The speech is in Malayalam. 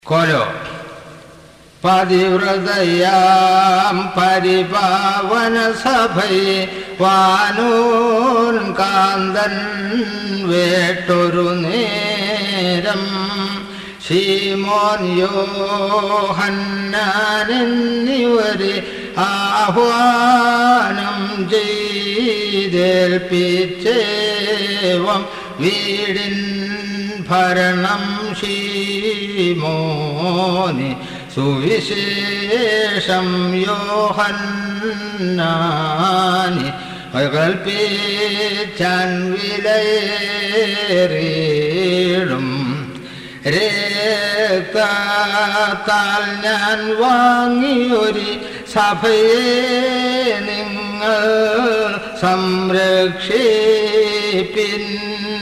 കൊലോ പതിവ്രതയാം പരിപാവന സഭയെ വാനൂൻ കാന്തൻ വേട്ടൊരു നേരം ശീമോൻ യോഹന്നാനെന്നിവരെ ആഹ്വാനം ചെയ്തേൽപ്പിച്ചേവം വീടിൻ ഭരണം ശീമോനി സുവിശേഷം യോഹന്നാനി കൽപ്പിച്ചാൻ വിലയേറിയിടും രേത്താൽ ഞാൻ വാങ്ങിയൊരു സഭയെ നിങ്ങൾ സംരക്ഷിപ്പിൻ